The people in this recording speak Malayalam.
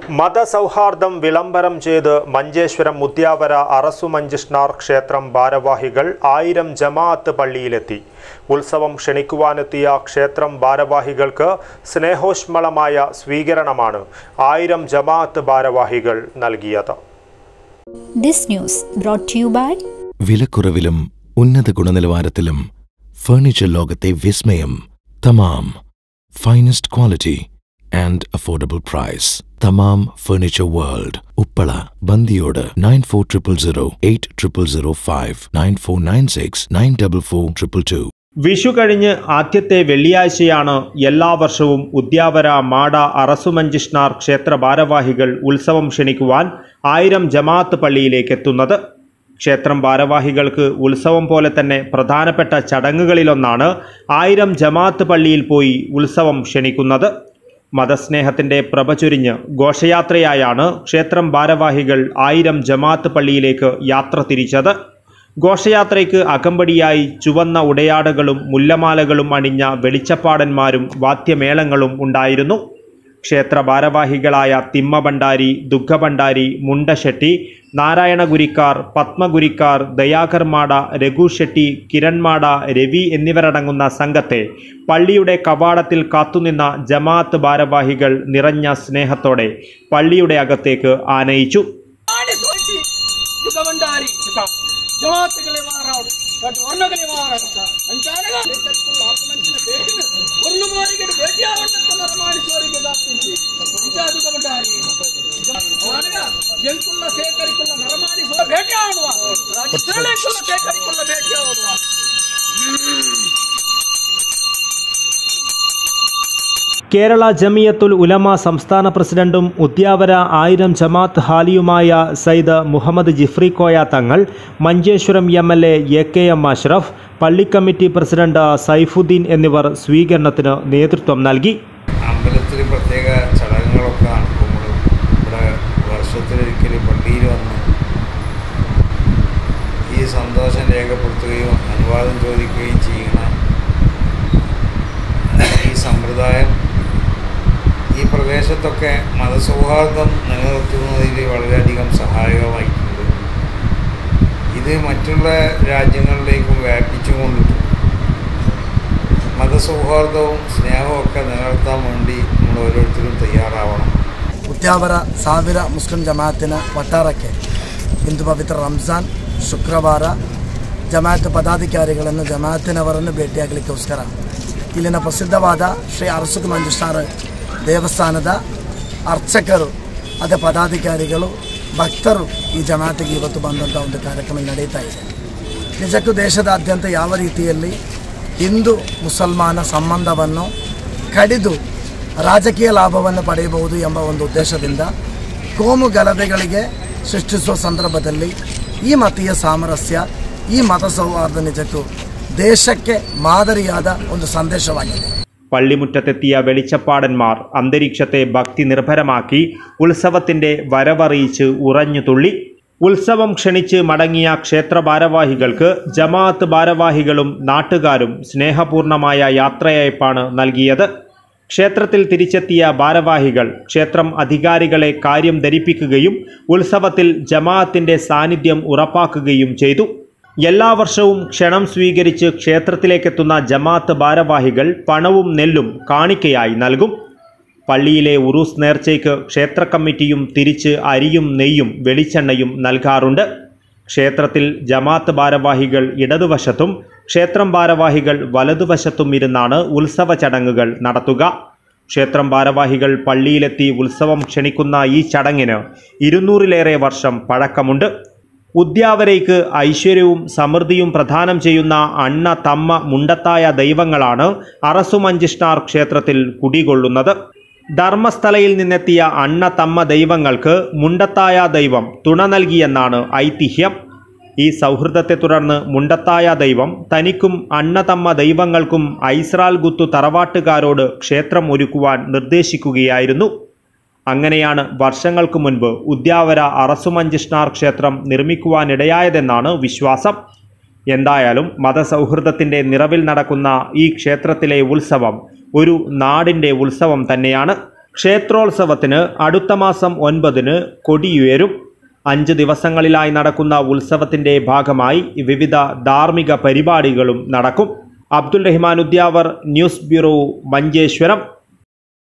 മതസൗഹാർദ്ദം വിളംബരം ചെയ്ത് മഞ്ചേശ്വരം മുത്യാവര അറസു മഞ്ജിഷ്ണാർ ക്ഷേത്രം ഭാരവാഹികൾ ആയിരം ജമാഅത്ത് പള്ളിയിലെത്തി ഉത്സവം ക്ഷണിക്കുവാനെത്തിയ ക്ഷേത്രം ഭാരവാഹികൾക്ക് സ്നേഹോഷ്മളമായ സ്വീകരണമാണ് ആയിരം ജമാഅത്ത് ഭാരവാഹികൾ നൽകിയത് This news brought to you by വിലക്കുറവിലും ഉന്നത ഗുണനിലവാരത്തിലും ഫർണിച്ചർ ലോകത്തെ വിസ്മയം Thamam finest quality and affordable price Thamam furniture world Uppala ബന്ദിയോട് nine four triple zero eight triple zero five nine four nine six nine double four triple two Vishu കഴിഞ്ഞ് ആദ്യത്തെ വെള്ളിയാഴ്ചയാണ് എല്ലാ വർഷവും ഉദ്യാവര മാട അറസുമഞ്ചിഷ്ണാർ ക്ഷേത്ര ഭാരവാഹികൾ ഉത്സവം ക്ഷണിക്കുവാൻ ആയിരം ജമാഅത്ത് പള്ളിയിലേക്ക് എത്തുന്നത് ക്ഷേത്രം ഭാരവാഹികൾക്ക് ഉത്സവം പോലെ തന്നെ പ്രധാനപ്പെട്ട ചടങ്ങുകളിലൊന്നാണ് ആയിരം ജമാഅത്ത് പള്ളിയിൽ പോയി ഉത്സവം ക്ഷണിക്കുന്നത് മതസ്നേഹത്തിന്റെ പ്രഭ ചൊരിഞ്ഞ് ഘോഷയാത്രയായാണ് ക്ഷേത്രം ഭാരവാഹികൾ ആയിരം ജമാഅത്ത് പള്ളിയിലേക്ക് യാത്ര തിരിച്ചത് ഘോഷയാത്രയ്ക്ക് അകമ്പടിയായി ചുവന്ന ഉടയാടകളും മുല്ലമാലകളും അണിഞ്ഞ വെളിച്ചപ്പാടന്മാരും വാദ്യമേളങ്ങളും ഉണ്ടായിരുന്നു ക്ഷേത്ര ഭാരവാഹികളായ തിമ്മഭണ്ഡാരി ദുഃഖഭണ്ഡാരി മുണ്ടശെട്ടി നാരായണഗുരിക്കാർ പത്മഗുരിക്കാർ ദയാകർ മാട രഘു ഷെട്ടി കിരൺ മാട രവി എന്നിവരടങ്ങുന്ന സംഘത്തെ പള്ളിയുടെ കവാടത്തിൽ കാത്തുനിന്ന ജമാഅത്ത് ഭാരവാഹികൾ നിറഞ്ഞ സ്നേഹത്തോടെ പള്ളിയുടെ അകത്തേക്ക് ആനയിച്ചു ಆಡಿ ಸೋಚಿ ಯುಗವಂಡಾರಿ ಜಮಾತುಗಳೇ ಮಾರಾಡು ಕಟ್ ವರ್ಣಗಳೇ ಮಾರಾಡು ಅಂಚಾನಗ ಆತ್ಮಂಚಿನ ಬೇಟಿನ ಒಂದು ಮಾರಿಗೆ ಬೇಟಿಯಾವಣ್ಣ ಮಾಡಿಸುವವರಿಗೆ ದಾಪಿಸಿ ಇಂಚಾದು ಯುಗವಂಡಾರಿ ಅವನಗ ಎಂಕುಲ್ಲ ಸೇಕರಿಕುಲ್ಲ ನರಮಾಡಿಸುವ ಬೇಟೆಯಾಡುವ ರಾಜಸ್ಥಾನಕ್ಕುಲ್ಲ ಸೇಕರಿಕುಲ್ಲ ಬೇಟೆಯಾಡುವ കേരള ജമിയത്തുൽ ഉലമ സംസ്ഥാന പ്രസിഡന്റും ഉദ്യാവര ആയിരം ജമാഅത്ത് ഹാലിയുമായ Sayyid Muhammad Jifri Koya Thangal Manjeshwaram M L A A K M Ashraf പള്ളി കമ്മിറ്റി പ്രസിഡന്റ് സൈഫുദ്ദീൻ എന്നിവർ സ്വീകരണത്തിന് നേതൃത്വം നൽകി അമ്പലത്തിൽ പ്രത്യേക ചടങ്ങുകളൊക്കെ നടക്കുമ്പോൾ ഇവിടെ വർഷത്തിലൊരിക്കൽ പള്ളിയിൽ വന്ന് ഈ സന്തോഷം രേഖപ്പെടുത്തുകയും അനുവാദം ചോദിക്കുകയും ചെയ്യുന്ന ഈ സമ്പ്രദായം ഈ പ്രദേശത്തൊക്കെ മതസൗഹാർദ്ദം നിലനിർത്തുന്നതിൽ വളരെയധികം സഹായകമായിട്ടുണ്ട് ഇത് മറ്റുള്ള രാജ്യങ്ങളിലേക്കും വ്യാപിച്ചുകൊണ്ടിട്ടുണ്ട് മതസൗഹാർദ്ദവും സ്നേഹവും ഒക്കെ നിലനിർത്താൻ വേണ്ടി നമ്മൾ ഓരോരുത്തരും തയ്യാറാവണം ಉದ್ಯಾವರ ಸಾವಿರ ಮುಸ್ಲಿಂ ಜಮಾತಿನ ಒಟ್ಟಾರಕ್ಕೆ ಇಂದು ಪವಿತ್ರ ರಂಜಾನ್ ಶುಕ್ರವಾರ ಜಮಾತ್ ಪದಾಧಿಕಾರಿಗಳನ್ನು ಜಮಾತಿನವರನ್ನು ಭೇಟಿಯಾಗಲಿಕ್ಕೋಸ್ಕರ ಇಲ್ಲಿನ ಪ್ರಸಿದ್ಧವಾದ ಶ್ರೀ ಅರಸುಕ ಮಂಜುಷ್ಠಾರ ದೇವಸ್ಥಾನದ ಅರ್ಚಕರು ಅದೇ ಪದಾಧಿಕಾರಿಗಳು ಭಕ್ತರು ಈ ಜಮಾತಿಗೆ ಇವತ್ತು ಬಂದಂಥ ಒಂದು ಕಾರ್ಯಕ್ರಮ ನಡೀತಾ ಇದೆ ನಿಜಕ್ಕೂ ದೇಶದಾದ್ಯಂತ ಯಾವ ರೀತಿಯಲ್ಲಿ ಹಿಂದೂ ಮುಸಲ್ಮಾನ ಸಂಬಂಧವನ್ನು ಕಡಿದು ರಾಜಕೀಯ ಲಾಭವನ್ನು ಪಡೆಯಬಹುದು ಎಂಬ ಒಂದು ಉದ್ದೇಶದಿಂದ ಕೋಮು ಗಲಭೆಗಳಿಗೆ ಸೃಷ್ಟಿಸುವ ಸಂದರ್ಭದಲ್ಲಿ ಈ ಮತೀಯ ಸಾಮರಸ್ಯ ಈ ಮತ ಸೌಹಾರ್ದ ನಿಜಕ್ಕೂ ದೇಶಕ್ಕೆ ಮಾದರಿಯಾದ ಒಂದು ಸಂದೇಶವಾಗಿದೆ പള്ളിമുറ്റത്തെത്തിയ വെളിച്ചപ്പാടന്മാർ അന്തരീക്ഷത്തെ ഭക്തി നിർഭരമാക്കി ഉത്സവത്തിന്റെ വരവറിയിച്ച് ഉറഞ്ഞു തുള്ളി ഉത്സവം ക്ഷണിച്ച് മടങ്ങിയ ക്ഷേത്ര ഭാരവാഹികൾക്ക് ജമാഅത്ത് ഭാരവാഹികളും നാട്ടുകാരും സ്നേഹപൂർണമായ യാത്രയയപ്പാണ് നൽകിയത് ക്ഷേത്രത്തിൽ തിരിച്ചെത്തിയ ഭാരവാഹികൾ ക്ഷേത്രം അധികാരികളെ കാര്യം ധരിപ്പിക്കുകയും ഉത്സവത്തിൽ ജമാഅത്തിന്റെ സാന്നിധ്യം ഉറപ്പാക്കുകയും ചെയ്തു എല്ലാ വർഷവും ക്ഷണം സ്വീകരിച്ച് ക്ഷേത്രത്തിലേക്കെത്തുന്ന ജമാഅത്ത് ഭാരവാഹികൾ പണവും നെല്ലും കാണിക്കയായി നൽകും പള്ളിയിലെ ഉറൂസ് നേർച്ചയ്ക്ക് ക്ഷേത്ര കമ്മിറ്റിയും തിരിച്ച് അരിയും നെയ്യും വെളിച്ചെണ്ണയും നൽകാറുണ്ട് ക്ഷേത്രത്തിൽ ജമാഅത്ത് ഭാരവാഹികൾ ഇടതുവശത്തും ക്ഷേത്രം ഭാരവാഹികൾ വലതുവശത്തും ഇരുന്നാണ് ഉത്സവ ചടങ്ങുകൾ നടത്തുക ക്ഷേത്രം ഭാരവാഹികൾ പള്ളിയിലെത്തി ഉത്സവം ക്ഷണിക്കുന്ന ഈ ചടങ്ങിന് ഇരുന്നൂറിലേറെ വർഷം പഴക്കമുണ്ട് ഉദ്യാവരയ്ക്ക് ഐശ്വര്യവും സമൃദ്ധിയും പ്രദാനം ചെയ്യുന്ന അണ്ണ തമ്മ മുണ്ടത്തായ ദൈവങ്ങളാണ് അറസുമഞ്ചിഷ്ണാർ ക്ഷേത്രത്തിൽ കുടികൊള്ളുന്നത് ധർമ്മസ്ഥലയിൽ നിന്നെത്തിയ അണ്ണ തമ്മ ദൈവങ്ങൾക്ക് മുണ്ടത്തായ ദൈവം തുണ നൽകിയെന്നാണ് ഐതിഹ്യം ഈ സൗഹൃദത്തെ തുടർന്ന് മുണ്ടത്തായ ദൈവം തനിക്കും അണ്ണതമ്മ ദൈവങ്ങൾക്കും ഐസ്രാൽ ഗുത്തു തറവാട്ടുകാരോട് ക്ഷേത്രം ഒരുക്കുവാൻ നിർദ്ദേശിക്കുകയായിരുന്നു അങ്ങനെയാണ് വർഷങ്ങൾക്ക് മുൻപ് ഉദ്യാവര അറസുമഞ്ചിഷ്ണാർ ക്ഷേത്രം നിർമ്മിക്കുവാനിടയായതെന്നാണ് വിശ്വാസം എന്തായാലും മതസൗഹൃദത്തിൻ്റെ നിറവിൽ നടക്കുന്ന ഈ ക്ഷേത്രത്തിലെ ഉത്സവം ഒരു നാടിൻ്റെ ഉത്സവം തന്നെയാണ് ക്ഷേത്രോത്സവത്തിന് അടുത്ത മാസം ഒൻപതിന് കൊടിയുയരും അഞ്ച് ദിവസങ്ങളിലായി നടക്കുന്ന ഉത്സവത്തിന്റെ ഭാഗമായി വിവിധ ധാർമ്മിക പരിപാടികളും നടക്കും അബ്ദുൽ റഹ്മാൻ ഉദ്യാവർ ന്യൂസ് ബ്യൂറോ മഞ്ചേശ്വരം